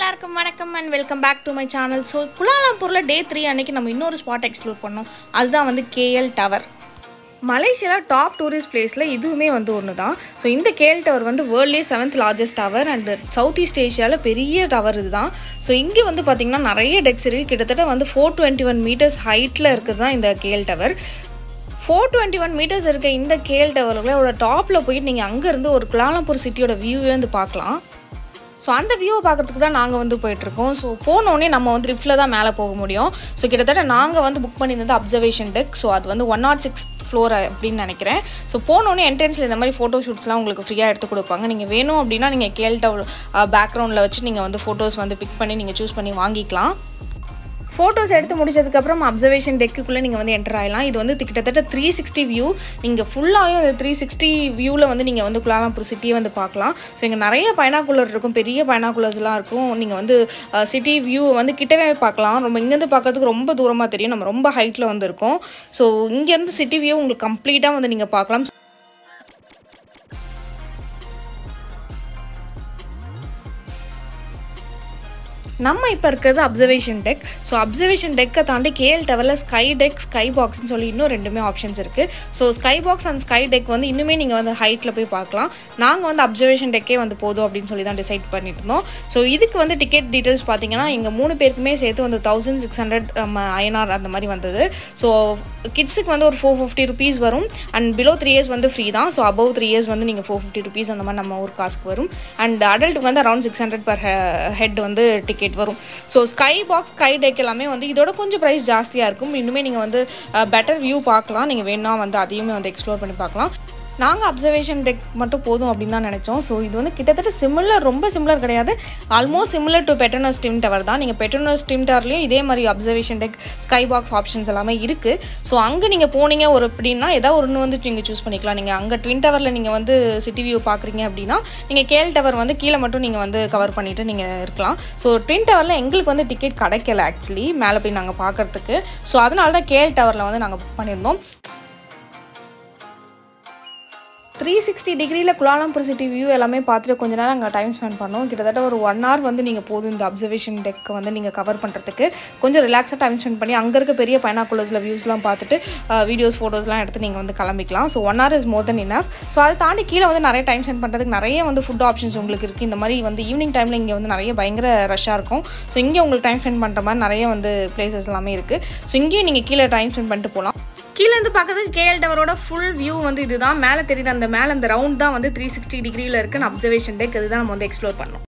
எல்லாருக்கும் வணக்கம் and welcome back to my channel so குலாலம்பூரில் டே த்ரீ அன்னைக்கு நம்ம இன்னொரு ஸ்பாட் எக்ஸ்ப்ளோர் பண்ணோம் அதுதான் வந்து கேஎல் டவர் மலேசியாவில் டாப் டூரிஸ்ட் பிளேஸில் இதுவுமே வந்து ஒன்று தான் ஸோ இந்த கேஎல் டவர் வந்து வேர்ல்ட்லேயே seventh largest tower and south east ஏஷியாவில் பெரிய டவர் இதுதான் ஸோ இங்கே வந்து பார்த்திங்கன்னா நிறைய டெக்ஸ் இருக்குது கிட்டத்தட்ட வந்து ஃபோர் டுவெண்ட்டி ஒன் மீட்டர்ஸ் ஹைட்டில் இருக்குது தான் இந்த KL tower four twenty one metres இருக்க இந்த கேஎல் டவர்களோட டாப்பில் போயிட்டு நீங்கள் அங்கேருந்து ஒரு குலாலம்பூர் சிட்டியோட வியூவே வந்து பார்க்கலாம் ஸோ அந்த வியூவை பார்க்குறதுக்கு தான் நாங்கள் வந்து போயிட்டுருக்கோம் ஸோ போனோடனே நம்ம வந்து லிஃப்ட்டில் தான் மேலே போக முடியும் ஸோ கிட்டத்தட்ட நாங்கள் வந்து புக் பண்ணியிருந்தது அப்சர்வேஷன் டெக் ஸோ அது வந்து ஒன் நாட் சிக்ஸ் ஃப்ளோர் அப்படின்னு நினைக்கிறேன் ஸோ போனோடனே என்ட்ரன்ஸில் இந்த மாதிரி ஃபோட்டோ ஷூட்ஸ்லாம் உங்களுக்கு ஃப்ரீயாக எடுத்து கொடுப்பாங்க நீங்கள் வேணும் அப்படின்னா நீங்கள் கேல்ட பேக்ரவுண்டில் வச்சு நீங்கள் வந்து ஃபோட்டோஸ் வந்து பிக் பண்ணி நீங்கள் சூஸ் பண்ணி வாங்கிக்கலாம் ஃபோட்டோஸ் எடுத்து முடிச்சதுக்கப்புறம் அப்சர்வேஷன் டெக்குள்ளே நீங்கள் வந்து என்டர் ஆகலாம் இது வந்து கிட்டத்தட்ட த்ரீ சிக்ஸ்டி வியூ நீங்கள் ஃபுல்லாகவும் இந்த த்ரீ சிக்ஸ்டி வியூவில் வந்து நீங்கள் வந்து குலாலம்பூர் சிட்டியை வந்து பார்க்கலாம் ஸோ இங்கே நிறைய பைனாகுலர் இருக்கும் பெரிய பைனாகுலர்ஸ்லாம் இருக்கும் நீங்கள் வந்து சிட்டி வியூ வந்து கிட்டவே பார்க்கலாம் ரொம்ப இங்கேருந்து பார்க்கறதுக்கு ரொம்ப தூரமாக தெரியும் நம்ம ரொம்ப ஹைட்டில் வந்து இருக்கோம் ஸோ இங்கேருந்து சிட்டி வியூ உங்களுக்கு கம்ப்ளீட்டாக வந்து நீங்கள் பார்க்கலாம் நம்ம இப்போ இருக்கிறது அப்சர்வேஷன் டெக் ஸோ அப்சர்வேஷன் டெக்கை தாண்டி கேஎல் டவரில் ஸ்கை டெக் ஸ்கை பாக்ஸ்னு சொல்லி இன்னும் ரெண்டுமே ஆப்ஷன்ஸ் இருக்குது so sky box and sky deck வந்து இன்னுமே நீங்கள் வந்து ஹைட்டில் போய் பார்க்கலாம் நாங்கள் வந்து அப்சர்வேஷன் டெக்கே வந்து போதும் அப்படின்னு சொல்லி தான் டிசைட் பண்ணிட்டு இருந்தோம் ஸோ இதுக்கு வந்து டிக்கெட் டீட்டெயில்ஸ் பார்த்தீங்கன்னா எங்கள் மூணு பேருக்குமே சேர்த்து வந்து தௌசண்ட் சிக்ஸ் ஹண்ட்ரட் ஐஎன்ஆர் அந்த மாதிரி வந்தது ஸோ கிட்ஸுக்கு வந்து ஒரு ஃபோர் ஃபிஃப்டி ருபீஸ் வரும் அண்ட் பிலோ த்ரீ இயர்ஸ் வந்து ஃப்ரீ தான் ஸோ அபவ் த்ரீ இயர்ஸ் வந்து நீங்கள் ஃபோர் ஃபிஃப்டி ருபீஸ் அந்த மாதிரி நம்ம ஊர் காசுக்கு வரும் அண்ட் அடல்ட்டுக்கு வந்து around six hundred per head வந்து டிக்கெட் வரும் so sky box sky deck எல்லாமே வந்து இதோட கொஞ்சம் ப்ரைஸ் ஜாஸ்தியாக இருக்கும் இன்னுமே நீங்கள் வந்து பெட்டர் வியூ பார்க்கலாம் நீங்கள் வேணா வந்து அதையுமே வந்து எக்ஸ்ப்ளோர் பண்ணி பார்க்கலாம் நாங்கள் அப்சர்வேஷன் டெக் மட்டும் போதும் அப்படின்னு தான் நினச்சோம் ஸோ இது வந்து கிட்டத்தட்ட சிமிலர் ரொம்ப சிமிலர் கிடையாது almost similar to Petronas twin tower தான் நீங்கள் பெட்டனஸ் டிம் டவர்லேயும் இதே மாதிரி observation deck sky box options எல்லாமே இருக்குது ஸோ அங்கே நீங்கள் போனீங்க ஒரு அப்படின்னா ஏதாவது ஒன்று வந்து நீங்கள் சூஸ் பண்ணிக்கலாம் நீங்கள் அங்கே ட்வின் டவரில் நீங்கள் வந்து சிட்டி வியூ பார்க்குறீங்க அப்படின்னா நீங்கள் கேல் டவர் வந்து கீழே மட்டும் நீங்கள் வந்து கவர் பண்ணிவிட்டு நீங்கள் இருக்கலாம் ஸோ ட்வின் டவரில் எங்களுக்கு வந்து டிக்கெட் கிடைக்கல ஆக்சுவலி மேலே போய் நாங்கள் பார்க்குறதுக்கு ஸோ அதனால தான் கேல் டவரில் வந்து நாங்கள் புக் பண்ணியிருந்தோம் த்ரீ சிக்ஸ்டி டிகிரியில் குலாலம்பூர் சிட்டி வியூ எல்லாமே பார்த்துட்டு கொஞ்ச நேரம் அங்கே டைம் ஸ்பெண்ட் பண்ணோம் கிட்டத்தட்ட ஒரு ஒன் ஹவர் வந்து நீங்கள் போதும் இந்த அப்சர்வேஷன் டெக்கை வந்து நீங்கள் கவர் பண்ணுறதுக்கு கொஞ்சம் ரிலாக்ஸாக டைம் ஸ்பெண்ட் பண்ணி அங்கே இருக்க பெரிய பைனாக்குலர்ஸில் வியூஸ்லாம் பார்த்துட்டு வீடியோஸ் ஃபோட்டோஸ்லாம் எடுத்து நீங்கள் வந்து கிளம்பிக்கலாம் so one hour is more then enough so அதை தாண்டி கீழே வந்து நிறைய டைம் ஸ்பெண்ட் பண்ணுறதுக்கு நிறைய வந்து ஃபுட் ஆப்ஷன்ஸ் உங்களுக்கு இருக்குது இந்த மாதிரி வந்து ஈவினிங் டைமில் இங்கே வந்து நிறைய பயங்கர ரஷ்ஷாக இருக்கும் ஸோ இங்கே உங்களுக்கு டைம் ஸ்பெண்ட் பண்ணுற மாதிரி நிறைய வந்து பிளேசஸ் எல்லாமே இருக்குது ஸோ இங்கேயும் நீங்கள் கீழே டைம் ஸ்பெண்ட் பண்ணிட்டு போகலாம் கீழேருந்து பார்க்கறதுக்கு கேஎல் டவரோட ஃபுல் வியூ வந்து இதுதான் மேலே தெரியுற அந்த மேலே அந்த ரவுண்ட் தான் வந்து த்ரீ சிக்ஸ்டி டிகிரியில் இருக்குன்னு அப்சர்வேஷன் டெக் இதுதான் நம்ம வந்து எக்ஸ்ப்ளோர் பண்ணோம்